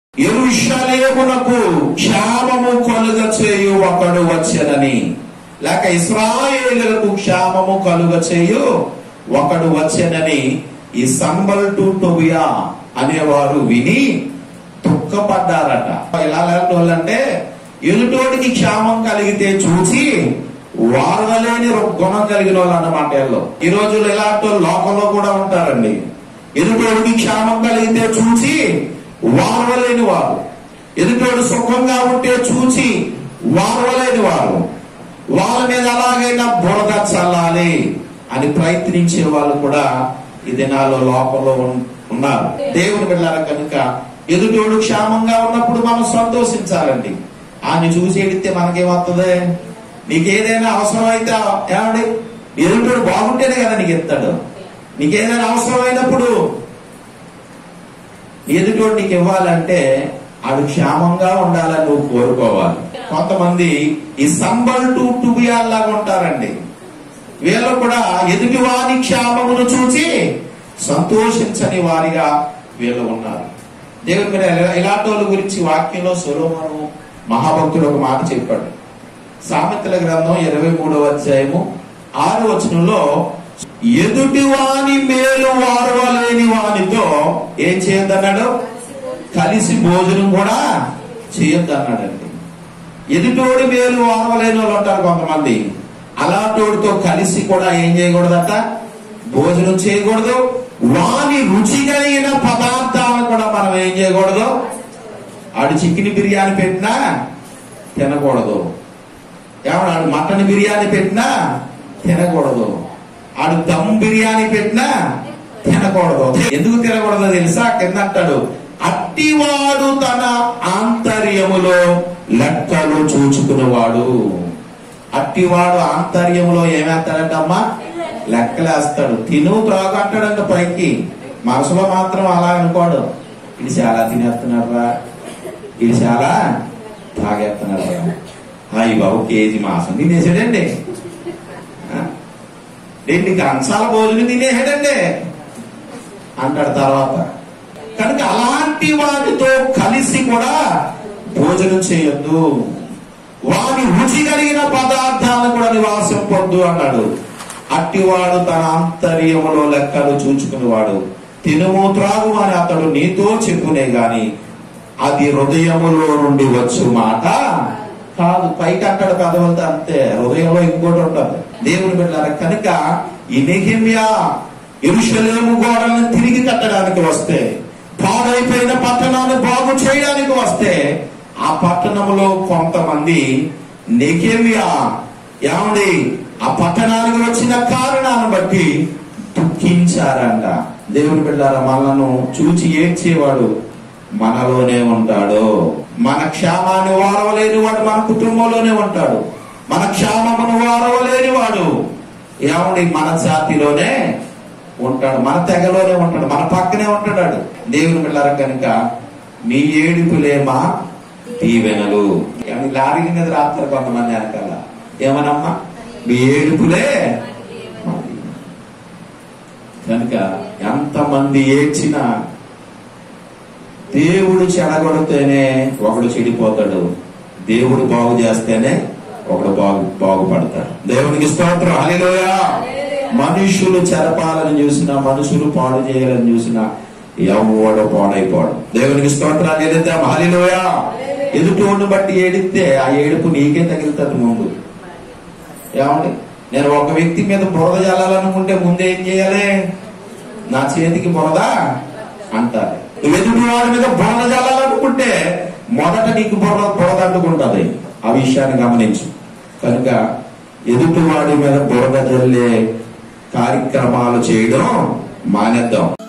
ఎరుషలేమునకు క్షామము కలుగ చేయు ఒకడు వచ్చెనని లేక ఇస్రాయేలులకు క్షామము కలుగ చేయు ఒకడు వచ్చెనని ఈ సంబల్ టు టొబియా అనేవారు విని దుఃఖపడ్డారట ఎలా లేని వాళ్ళంటే ఎదుటోడికి క్షామం కలిగితే చూసి వారవలేని గుణం కలిగిన వాళ్ళు అన్నమాట వీళ్ళు. ఈ రోజుల్లో ఇలాంటి వాళ్ళు లోకంలో కూడా ఉంటారండి ఎదుటోడికి క్షామం కలిగితే చూసి వారవలేని వారు ఎదుటోడు సుఖంగా ఉంటే చూసి వారవలేని వారు వాళ్ళ మీద అలాగైనా బురద చల్లాలి అని ప్రయత్నించే వాళ్ళు కూడా ఈ దినాల్లో లోకంలో ఉన్- ఉన్నారు దేవుని వెళ్ళారు కనుక ఎదుటోడు క్షేమంగా ఉన్నప్పుడు మనం సంతోషించాలండి ఆయన చూసి ఎడితే మనకేమవుతుంది నీకేదైనా అవసరమైతే ఏమండి ఎదుటోడు బాగుంటేనే కదా నీకు ఎత్తాడు నీకేదైనా అవసరమైనప్పుడు ఎదుటోడు నీకు ఇవ్వాలంటే ఆడు క్షేమంగా ఉండాలని నువ్వు కోరుకోవాలి కొంతమంది ఈ సంబల్ టు టుబియాల్లాగా ఉంటారండి వీళ్ళు కూడా ఎదుటి వారి క్షేమమును చూసి సంతోషించని వారిగా వీళ్ళు ఉన్నారు దేవుని మీద ఇలా- ఇలాంటి వాళ్ళ గురించి వాక్యంలో సొలోమను మహాభక్తుడు ఒక మాట చెప్పాడు సామెతల గ్రంథం ఇరవై మూడవ అధ్యాయము ఆరు వచనంలో ఎదుటి వాని మేలు వారవలేని వానితో ఏం చేయొద్దన్నాడు కలిసి భోజనం కూడా చేయొద్దన్నాడండి ఎదుటోడి మేలు వారవలేని వాళ్ళు ఉంటారు కొంతమంది అలాంటోడితో కలిసి కూడా ఏం చేయకూడదట భోజనం చేయకూడదు వాని రుచి కలిగిన పదార్థాలను కూడా మనం ఏం చేయకూడదు ఆడు చికెన్ బిర్యానీ పెట్టినా తినకూడదు ఏమన్నా ఆడు మటన్ బిర్యానీ పెట్టినా తినకూడదు ఆడు దమ్ బిర్యానీ పెట్టినా తినకూడదు ఎందుకు తినకూడదో తెలుసా కింద అంటాడు అట్టివాడు తన ఆంతర్యములో లెక్కలు చూచుకునేవాడు అట్టివాడు ఆంతర్యములో ఏమేస్తాడంటమ్మా లెక్కలేస్తాడు తిను త్రాగు అంటాడంట పైకి మనసులో మాత్రం అలా అనుకోడు ఇది చాలా తినేస్తున్నారా ఇది చాలా తాగేస్తున్నారా అయ్యి బాబు కేజీ మాసం తినేసాడండి ఆ? రెండు కంచాల భోజనం తినేసాడండి అంటాడు తర్వాత కనుక అలాంటి వాటితో కలిసి కూడా భోజనం చేయొద్దు వాని రుచి కలిగిన పదార్థాలను కూడా నివాసం పొందు అన్నాడు అట్టివాడు తన ఆంతర్యములో లెక్కలు చూచుకునేవాడు తినుము త్రాగు అని అతడు నీతో చెప్పునే గాని అది హృదయములో నుండి వచ్చు మాట కాదు పైకి అంటాడు పెదవులతో అంతే హృదయంలో ఇంకోటి ఉంటుంది దేవుని బిడ్డారు కనుక ఈ నెహిమ్యా ఎరుషలేము గోడలను తిరిగి కట్టడానికి వస్తే పాడైపోయిన పట్టణాన్ని బాగు చేయడానికి వస్తే ఆ పట్టణంలో కొంతమంది నెగేమియా ఏమండి ఆ పట్టణానికి వచ్చిన కారణాన్ని బట్టి దుఃఖించారంట దేవుని బిడ్డారా మనను చూచి ఏడ్చేవాడు మనలోనే ఉంటాడు మన క్షేమాన్ని వారవలేని వాడు మన కుటుంబంలోనే ఉంటాడు మన క్షేమమును వారవలేని వాడు ఏమండి మన జాతిలోనే ఉంటాడు మన తెగలోనే ఉంటాడు మన పక్కనే ఉంటాడు వాడు. దేవుని పిల్లర కనుక మీ ఏడుపులేమా దీవెనలు ఏమండి లారీ మీద రాస్తారు కొంతమంది వెనకాల ఏమనమ్మా మీ ఏడుపులే మా దీవెనలు. కనుక ఎంతమంది ఏడ్చినా దేవుడు చెడగొడితేనే ఒకడు చెడిపోతాడు దేవుడు బాగు చేస్తేనే ఒకడు బాగు బాగుపడతాడు దేవునికి స్తోత్రం హల్లెలూయా మనుషులు చెరపాలని చూసినా మనుషులు పాడు చేయాలని చూసినా ఎవడు పాడైపోవడం దేవునికి స్తోత్రాలు ఏదిద్దాం హలిలోయా ఎదుటోడిని బట్టి ఏడిస్తే ఆ ఏడుపు నీకే తగులుతుంది ముందు ఏమండి నేను ఒక వ్యక్తి మీద బురద చల్లాలనుకుంటే ముందు ఏం చేయాలి నా చేతికి బురద అంటారు నువ్వు ఎదుటి వాడి మీద బురద చల్లాలనుకుంటే మొదట నీకు బురద బురద అంటుకుంటది ఆ విషయాన్ని గమనించు కనుక ఎదుటి వాడి మీద బురద చల్లే కార్యక్రమాలు చేయడం మానేద్దాం